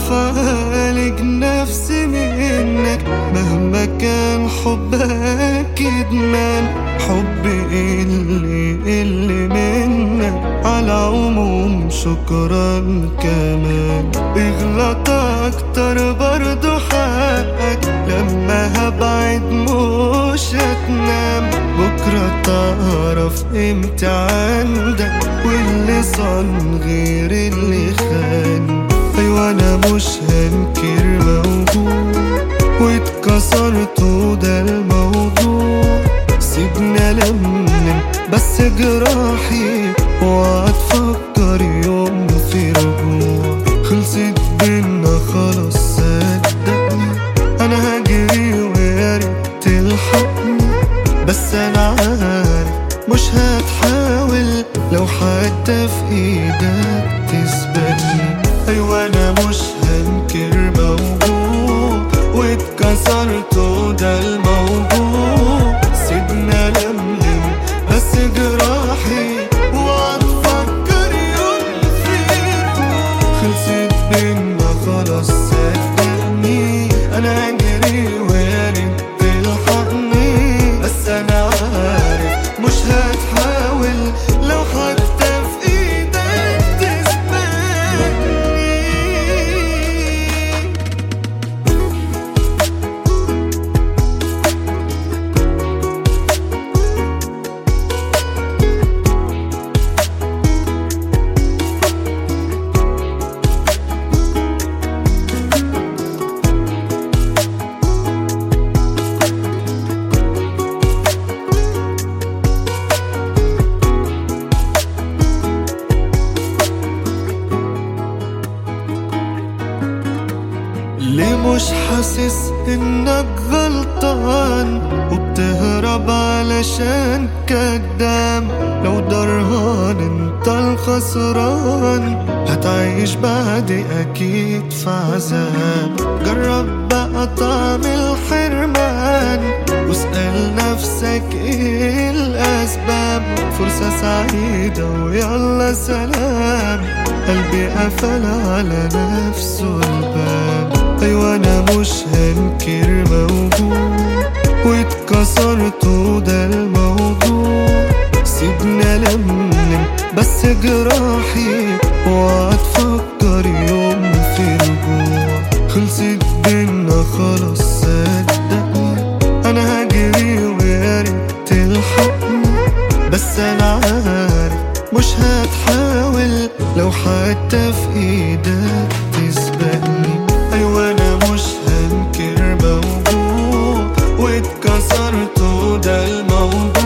هعرف اعالج نفسي منك مهما كان حبك ادمان حب اللي اللي منك على عموم شكرا كمان اغلط اكتر برضو حقك لما هبعد مش هتنام بكرة تعرف امتى عندك واللي صان غير اللي خان ايوه انا مش هنكر موجود واتكسرت وده الموضوع سيبنا لملم بس جراحي وقعد فكر يوم في رجوع خلصت بينا خلاص صدقني انا هجري ويا ريت تلحقني بس انا عارف مش هتحاول لو حتى في ايدك تسبقني ايوه انا مش هنكر موجود واتكسرت وده الموضوع سيبنا لملم بس جراحي وقعد فكر يوم في رجوع خلصت بينا خلاص صدقني انا هجري ويا ريت تلحقني بس انا عارف مش هتحاول لو حتى في ايدك تسبقني ليه مش حاسس انك غلطان وبتهرب علشان كدام لو درهان انت الخسران هتعيش بعدي اكيد في عذاب جرب بقى طعم الحرمان واسأل نفسك ايه الاسباب فرصة سعيدة ويلا سلام قلبي قفل على نفسه الباب ايوه انا مش هنكر موجود واتكسرت وده الموضوع سيبنا لملم بس جراحي وقعد فكر يوم في رجوع خلصت بينا خلاص صدقني انا هجري ويا ريت تلحقني بس انا عارف مش هتحاول لو حتى في ايدك تسبقني ايوه انا مش هنكر موجود واتكسرت وده الموضوع